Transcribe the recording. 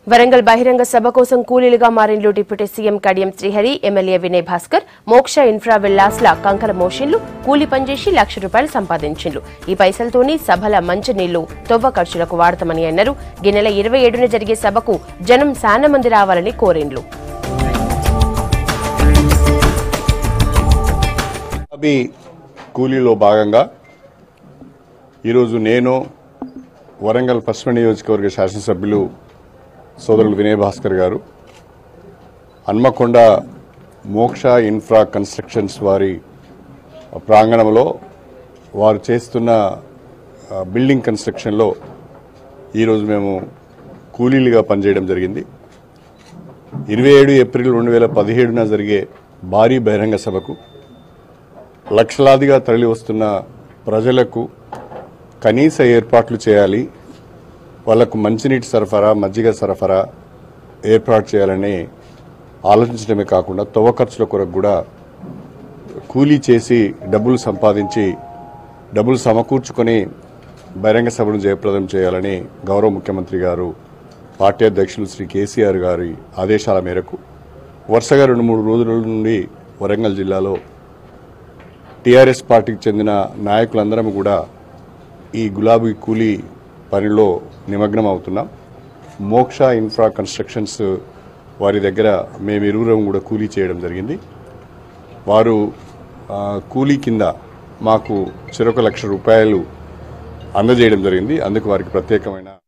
వరంగల్ బహిరంగ సభ కోసం కూలీలుగా మారిన్లు deputy CM Kadiyam Srihari MLA Vinay Bhaskar Moksha infra విల్లాస్ల కంకల మోషన్లు కూలి పనిచేసి లక్ష రూపాయలు సంపాదించిండ్లు ఈ పైసలతోని సభల మంచినీళ్లు తొవ్వ ఖర్చులకు వాడతామని అన్నారు ఈ నెల ఇరవై ఏడున జరిగే సభకు జనం శాన మంది రావాలని కోరిండ్లు అభి కూలీలో భాగంగా ఈరోజు నేను వరంగల్ పశ్చిమ నియోజకవర్గ శాసనసభ్యులు సోదరులు వినయ్ భాస్కర్ గారు హన్మకొండ మోక్ష ఇన్ఫ్రా కన్స్ట్రక్షన్స్ వారి ప్రాంగణంలో వారు చేస్తున్న ఆ, బిల్డింగ్ కన్స్ట్రక్షన్లో ఈరోజు మేము కూలీలుగా పనిచేయడం జరిగింది ఇరవై ఏడు ఏప్రిల్ రెండు వేల పదిహేడున జరిగే భారీ బహిరంగ సభకు లక్షలాదిగా తరలి వస్తున్న ప్రజలకు కనీస ఏర్పాట్లు చేయాలి వాళ్లకు మంచినీటి సరఫరా మజ్జిగ సరఫరా ఏర్పాటు చేయాలని ఆలోచించడమే కాకుండా తవ్వ ఖర్చుల కొరకు కూడా కూలీ చేసి డబ్బులు సంపాదించి డబ్బులు సమకూర్చుకొని బహిరంగ సభను జయప్రదం చేయాలని గౌరవ ముఖ్యమంత్రి గారు పార్టీ అధ్యక్షులు శ్రీ కేసీఆర్ గారి ఆదేశాల మేరకు వరుసగా రెండు మూడు రోజుల నుండి వరంగల్ జిల్లాలో టీఆర్ఎస్ పార్టీకి చెందిన నాయకులందరం కూడా ఈ గులాబీ కూలీ పనిలో నిమగ్నం అవుతున్నాం మోక్ష ఇన్ఫ్రా కన్స్ట్రక్షన్స్ వారి దగ్గర మేము ఇరువురం కూడా కూలీ చేయడం జరిగింది వారు ఆ, కూలీ కింద మాకు చెరొక లక్ష రూపాయలు అందజేయడం జరిగింది అందుకు వారికి ప్రత్యేకమైన